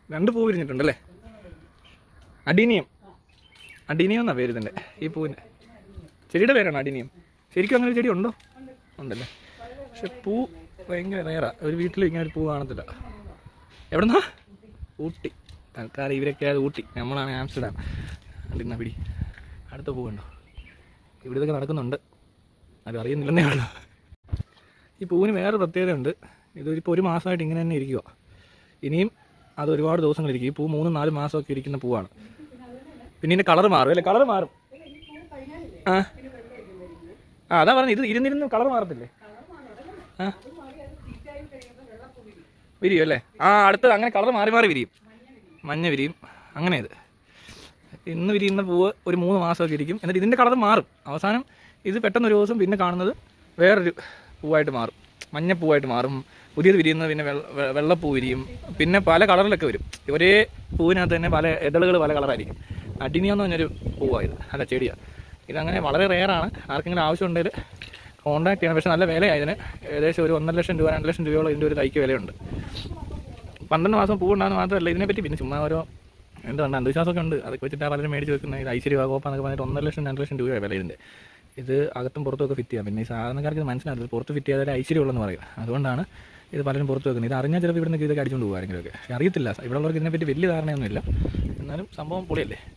രണ്ട് പൂ വിരിഞ്ഞിട്ടുണ്ടല്ലേ adenium adenium എന്നാ പേര് ഇതിൻ്റെ ഈ പൂവിൻ്റെ ചെടിയുടെ പേരാണ് അഡീനിയം ശരിക്കും അങ്ങനെ ഒരു ചെടി ഉണ്ടോ ഉണ്ടല്ലേ പക്ഷെ പൂ ഭയങ്കര റയറാ ഒരു വീട്ടിൽ ഇങ്ങനെ ഒരു പൂ കാണത്തില്ല എവിടെന്നാ ഊട്ടി തൽക്കാലം ഇവരൊക്കെ അത് ഊട്ടി നമ്മളാണ് ആംസ്റ്റർഡാം അടിന്ന പിടി അടുത്ത പൂ കണ്ടോ ഇവിടെ ഇതൊക്കെ നടക്കുന്നുണ്ട് അത് അറിയുന്നില്ലെന്നേ ഉള്ളൂ ഈ പൂവിന് വേറെ പ്രത്യേകതയുണ്ട് ഇതിപ്പോൾ ഒരു മാസമായിട്ട് ഇങ്ങനെ തന്നെ ഇരിക്കുക ഇനിയും അത് ഒരുപാട് ദിവസങ്ങൾ ഇരിക്കും ഈ പൂ മൂന്നും നാല് മാസമൊക്കെ ഇരിക്കുന്ന പൂവാണ് പിന്നെ ഇതിൻ്റെ കളർ മാറും അല്ലേ കളർ മാറും ആ ആ അതാ പറഞ്ഞത് ഇത് ഇരുന്നിരുന്ന് കളർ മാറത്തില്ലേ ആ വിരിയും അല്ലേ ആ അടുത്തത് അങ്ങനെ കളർ മാറി മാറി വിരിയും മഞ്ഞ വിരിയും അങ്ങനെ ഇത് ഇന്ന് വിരിയുന്ന പൂവ് ഒരു മൂന്ന് മാസമൊക്കെ ഇരിക്കും എന്നിട്ട് ഇതിൻ്റെ കളർ മാറും അവസാനം ഇത് പെട്ടെന്ന് ഒരു ദിവസം പിന്നെ കാണുന്നത് വേറൊരു പൂവായിട്ട് മാറും മഞ്ഞപ്പൂവായിട്ട് മാറും പുതിയത് വിരിയുന്നത് പിന്നെ വെള്ള വെ- വെള്ളപ്പൂ വിരിയും പിന്നെ പല കളറിലൊക്കെ വരും ഒരേ പൂവിനകത്ത് തന്നെ പല ഇതളുകൾ പല കളറായിരിക്കും അഡിനിയ എന്ന് പറഞ്ഞൊരു പൂവാണ് ഇത് അല്ല ചെടിയാണ് ഇതങ്ങനെ വളരെ റെയറാണ് ആർക്കെങ്കിലും ആവശ്യമുണ്ടെങ്കിൽ കോൺടാക്ട് ചെയ്യണം പക്ഷേ നല്ല വിലയാണ് ഇതിന് ഏകദേശം ഒരു ഒന്നര ലക്ഷം രൂപ രണ്ട് ലക്ഷം രൂപയോളം ഇതിൻ്റെ ഒരു തൈക്ക് വിലയുണ്ട് പന്ത്രണ്ട് മാസം പൂവുണ്ടാകുന്ന മാത്രമല്ല ഇതിനെപ്പറ്റി പിന്നെ ചുമ്മാ ഓരോ എന്തുണ്ട് അന്ധവിശ്വാസമൊക്കെ ഉണ്ട് അതൊക്കെ വെച്ചിട്ട് പലരും മേടിച്ച് വെക്കുന്നത് ഇത് ഐശ്വര്യ കോപ്പ എന്നൊക്കെ പറഞ്ഞിട്ട് ഒന്നര ലക്ഷം രണ്ട് ലക്ഷം രൂപയാണ് വില ഇതിൻ്റെ ഇത് അകത്തും പുറത്തും ഒക്കെ ഫിറ്റ് ചെയ്യാം പിന്നെ ഈ സാധാരണക്കാർക്ക് ഇത് മനസ്സിലാവില്ല പുറത്ത് ഫിറ്റ് ചെയ്താലേ ഐശ്വര്യമുള്ളെന്ന് പറയും അതുകൊണ്ടാണ് ഇത് പലരും പുറത്ത് വെക്കുന്നത് ഇത് അറിഞ്ഞാൽ ചിലപ്പോൾ ഇവിടെ നിന്ന് ഇതൊക്കെ അടിച്ചുകൊണ്ട് പോകും ആരെങ്കിലുമൊക്കെ പക്ഷേ അറിയത്തില്ല ഇവിടെ ഉള്ളവർക്ക് ഇതിനെപ്പറ്റി വലിയ ധാരണയൊന്നുമില്ല എന്നാലും സംഭവം പൊളിയല്ലേ